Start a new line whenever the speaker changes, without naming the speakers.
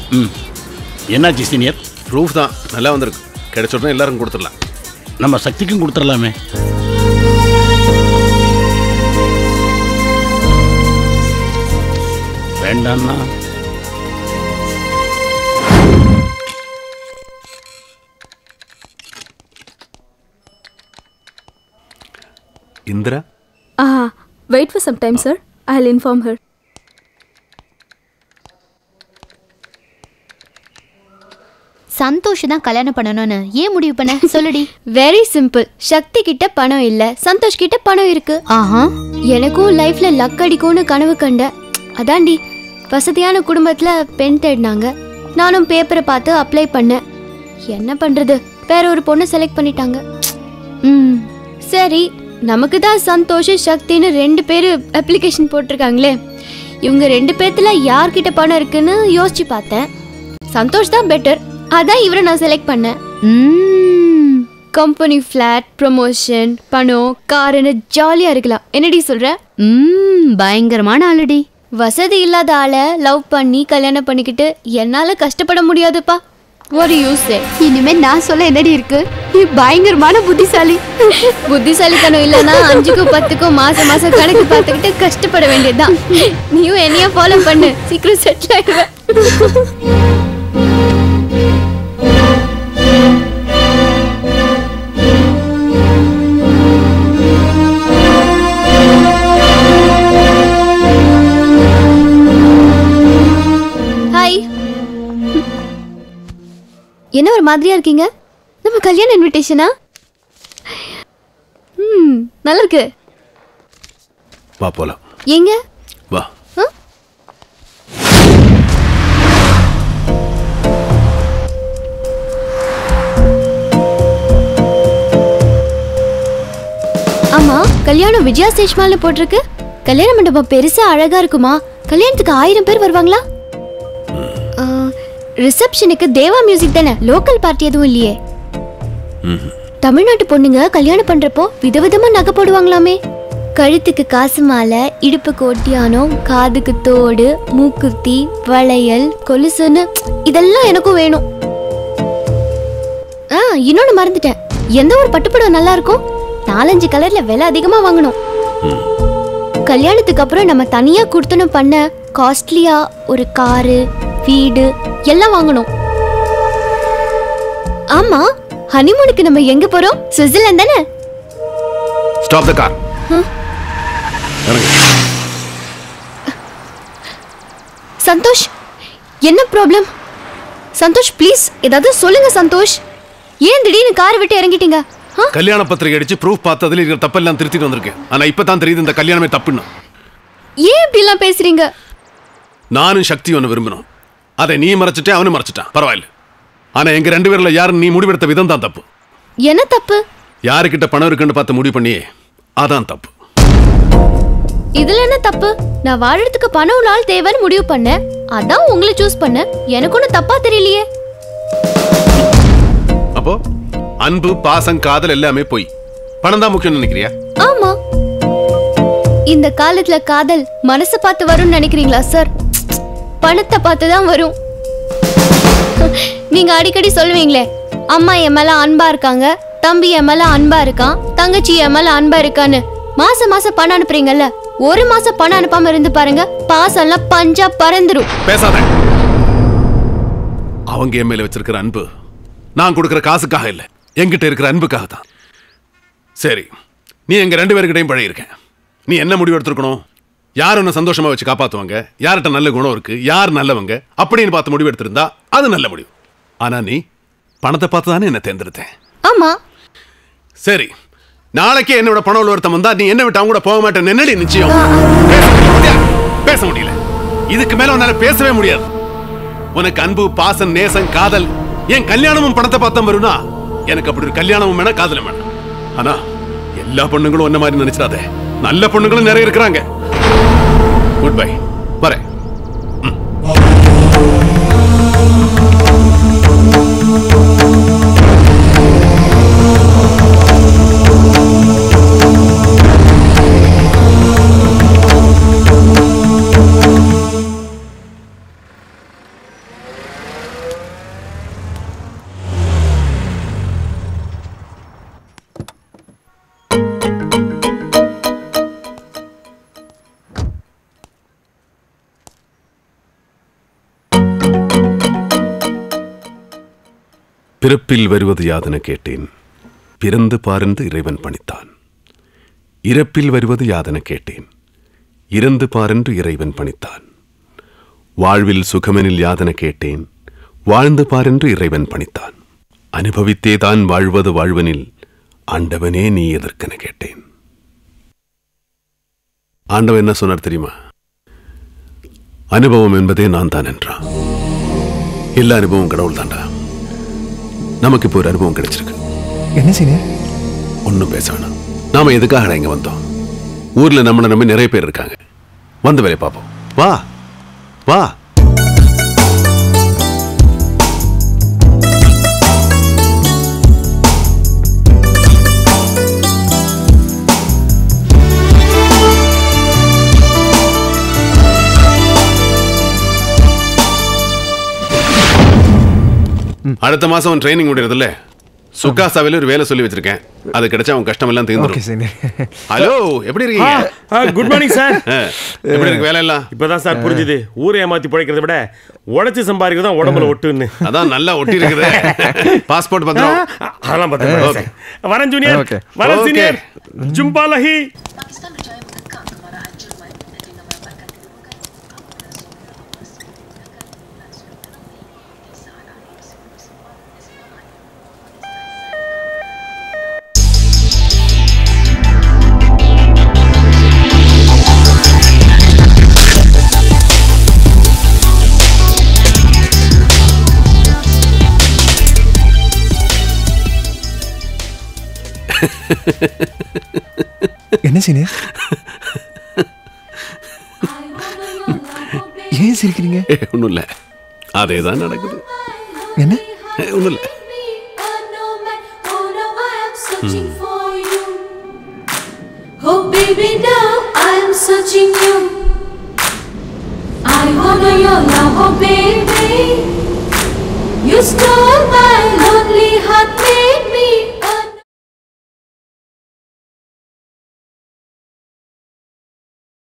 ம் என்னாச்சு senior
proof தான் நல்லா வந்திருக்கு கிடைச்ச உடனே எல்லாருக்கும் கொடுத்துடலாம்
நம்ம சக்திக்கும் கொடுத்துடலாமே வேண்டாம்னா
Indira
Ah, wait for some time, sir. I'll inform her.
Santhosh தான் கல்யாணம் பண்ணணும்னு ஏன் முடிவு பண்ண சொல்லுடி
வெரி சிம்பிள் சக்தி கிட்ட பணம் இல்ல சந்தோஷ் கிட்ட பணம் இருக்கு
ஆஹா
எனக்கும் லைஃப்ல லக் அடிக்கும்னு கனவு கண்டேன் அதாண்டி வசதியான குடும்பத்துல பெண் தேடினாங்க நானும் பேப்பரை பார்த்து அப்ளை பண்ணேன் என்ன பண்றது வேற ஒரு பொண்ணு செலக்ட் பண்ணிட்டாங்க ம் சரி நமக்கு தான் சந்தோஷ் சக்தின்னு ரெண்டு பேர் அப்ளிகேஷன் போட்டிருக்காங்களே இவங்க ரெண்டு பேர்த்துல யார்கிட்ட பணம் இருக்குன்னு யோசிச்சு பார்த்தேன் சந்தோஷ் தான் பெட்டர் அதான் இவரை நான் செலக்ட் பண்ணேன்
ம்
கம்பெனி ஃப்ளாட் ப்ரமோஷன் பணம் காருன்னு ஜாலியாக இருக்கலாம் என்னடி சொல்ற
ம் பயங்கரமான ஆளுடி
வசதி இல்லாத ஆளை லவ் பண்ணி கல்யாணம் பண்ணிக்கிட்டு என்னால் கஷ்டப்பட முடியாதுப்பா ஒரு யூஸ்
இனிமே நான் சொல்ல என்னடி இருக்கு நீ பயங்கரமான புத்திசாலி
புத்திசாலித்தனம் இல்லைன்னா அஞ்சுக்கும் பத்துக்கும் மாசம் மாசம் கணக்கு பார்த்துக்கிட்டு கஷ்டப்பட வேண்டியதுதான் நீயும் என்னைய ஃபாலோ பண்ணு சீக்கிரம் செட்டில் ஆயிடுவேன் ஹாய் என்ன ஒரு மாதிரியா இருக்கீங்க நம்ம கல்யாண இன்விடேஷனா ம் நல்லா இருக்கு
வா போலாம்
எங்க
வா
ஆமா கல்யாணம் விஜயா சேஷ்மால போட்டிருக்கு கல்யாண மண்டபம் பெருசா அழகா இருக்குமா கல்யாணத்துக்கு ஆயிரம் பேர் வருவாங்களா ரிசப்ஷனுக்கு தேவா மியூசிக் தானே லோக்கல் பார்ட்டி எதுவும் இல்லையே தமிழ்நாட்டு பொண்ணுங்க கல்யாணம் பண்றப்போ விதவிதமா நகை போடுவாங்களாமே கழுத்துக்கு காசு மாலை இடுப்புக்கு ஒட்டியானம் காதுக்கு தோடு மூக்குத்தி வளையல் கொலுசுன்னு இதெல்லாம் எனக்கும் வேணும் ஆ இன்னொன்னு மறந்துட்டேன் எந்த ஒரு பட்டுப்புடவை நல்லா இருக்கும் நாலஞ்சு கலர்ல விலை அதிகமா வாங்கணும் கல்யாணத்துக்கு அப்புறம் நம்ம தனியா கொடுத்தனும் பண்ண காஸ்ட்லியா ஒரு காரு வீடு எல்லாம் வாங்கணும் ஆமா ஹனிமூனுக்கு நம்ம எங்க போறோம் சுவிட்சர்லாந்து தானே
ஸ்டாப் த கார் இறங்கு
சந்தோஷ் என்ன ப்ராப்ளம் சந்தோஷ் ப்ளீஸ் ஏதாவது சொல்லுங்க சந்தோஷ் ஏன் திடீர்னு கார் விட்டு இறங்கிட்டீங்க ஆ?
கல்யாண பத்திரிகை அடிச்சு ப்ரூஃப் பார்த்து அதில் இருக்கிற தப்பெல்லாம் திருத்திட்டு வந்திருக்கேன் ஆனா இப்பதான் தெரியுது இந்த கல்யாணமே தப்புன்னு
ஏன் இப்படிலாம் பேசுறீங்க
நானும் சக்தி ஒன்று விரும்பினோம் அதை நீ மறைச்சிட்டே அவனும் மறைச்சிட்டான் பரவாயில்ல ஆனா எங்க ரெண்டு பேர்ல யாரும் நீ முடிவெடுத்த விதம் தான் தப்பு
என்ன தப்பு
யாருக்கிட்ட பணம் இருக்குன்னு பார்த்து முடிவு பண்ணி அதான் தப்பு
இதுல என்ன தப்பு நான் வாழறதுக்கு பணம் ஒரு நாள் தேவைன்னு முடிவு பண்ணேன் அதான் உங்களை சூஸ் பண்ணேன் எனக்கு ஒன்றும் தப்பா தெரியலையே
அப்போ அன்பு பாசம் காதல் எல்லாமே போய் பணம் தான் முக்கியம் நினைக்கிறியா
ஆமா இந்த காலத்துல காதல் மனசை பார்த்து வரும்னு நினைக்கிறீங்களா சார் பணத்தை பார்த்து தான் வரும் நீங்க அடிக்கடி சொல்லுவீங்களே அம்மா என் மேல அன்பா இருக்காங்க தம்பி என் மேல அன்பா இருக்கான் தங்கச்சி என் மேல அன்பா இருக்கான்னு மாசம் மாசம் பணம் அனுப்புறீங்கல்ல ஒரு மாசம் பணம் அனுப்பாம இருந்து பாருங்க பாசம்லாம் பஞ்சா பறந்துரும்
பேசாத அவங்க என் மேல வச்சிருக்கிற அன்பு நான் கொடுக்கிற காசுக்காக இல்ல என்கிட்ட இருக்கிற அன்புக்காக தான் சரி நீ எங்க ரெண்டு பேருக்கிட்டையும் பழகிருக்க நீ என்ன முடிவு எடுத்திருக்கணும் யார் உன்னை சந்தோஷமா வச்சு காப்பாத்துவாங்க யார்கிட்ட நல்ல குணம் இருக்கு யார் நல்லவங்க அப்படின்னு பார்த்து முடிவு எடுத்திருந்தா அது நல்ல முடிவு ஆனா நீ பணத்தை பார்த்து தானே என்ன தேர்ந்தெடுத்தேன்
ஆமா
சரி நாளைக்கு என்னோட பணம் உள்ள ஒருத்தன் வந்தா நீ என்ன விட்டு அவங்க கூட போக மாட்டேன் என்னடி நிச்சயம் பேச முடியல. பேச முடியல இதுக்கு மேல உன்னால பேசவே முடியாது உனக்கு அன்பு பாசம் நேசம் காதல் என் கல்யாணமும் பணத்தை பார்த்தா வரும்னா எனக்கு அப்படி ஒரு கல்யாணமும் வேணாம் காதலும் வேணாம் ஆனா எல்லா பொண்ணுங்களும் ஒன்ன மாதிரி நினைச்சிடாதே நல்ல பொண்ணுங்களும் நிறைய இருக்கிறாங்க குட் பை வரேன் பிறப்பில் வருவது யாதென கேட்டேன் பிறந்து பாரென்று இறைவன் பணித்தான் இறப்பில் வருவது யாதென கேட்டேன் இறந்து பாரென்று இறைவன் பணித்தான் வாழ்வில் சுகமெனில் யாதென கேட்டேன் வாழ்ந்து பாரென்று இறைவன் பணித்தான் அனுபவித்தே தான் வாழ்வது வாழ்வனில் ஆண்டவனே நீ எதற்கென கேட்டேன் ஆண்டவன் என்ன சொன்னார் தெரியுமா அனுபவம் என்பதே நான் தான் என்றான் எல்லா அனுபவம் கடவுள் தாண்டா நமக்கு இப்போ ஒரு அனுபவம் கிடைச்சிருக்கு
என்ன சீனியர்
ஒன்றும் பேச வேணாம் நாம எதுக்காக இங்க வந்தோம் ஊர்ல நம்மளை நம்பி நிறைய பேர் இருக்காங்க வந்து வேலையை பார்ப்போம் வா வா அடுத்த மாசம் ட்ரைனிங் முடியறதுல சுக்காசாவில ஒரு வேலை சொல்லி வச்சிருக்கேன் அது கிடைச்சா அவன் கஷ்டம் எல்லாம்
ஓகே
தீர்ந்துடும்
சீனியர்
ஹலோ எப்படி இருக்கீங்க
குட் மார்னிங் சார்
ஆ, எப்படி இருக்கு வேலை எல்லாம்
இப்பதான் சார் புரிஞ்சுது ஊரை ஏமாத்தி பிழைக்கிறத விட உழைச்சி சம்பாதிக்கிறது தான் உடம்புல ஒட்டுன்னு
அதான் நல்லா ஒட்டி இருக்குது பாஸ்போர்ட் பத்திரம்
அதெல்லாம் பார்த்தேன்
Okay.
வரேன் ஜூனியர்
Okay.
வரேன்
Okay.
சீனியர் ஜும்பா லஹி
என்ன சீனியர் ஏன் சிரிக்கிறீங்க
ஒன்றும் இல்லை அதே தான் நடக்குது
என்ன
ஒன்றும் இல்லை
Oh baby now I'm searching you I wanna your love oh baby You stole my lonely heart baby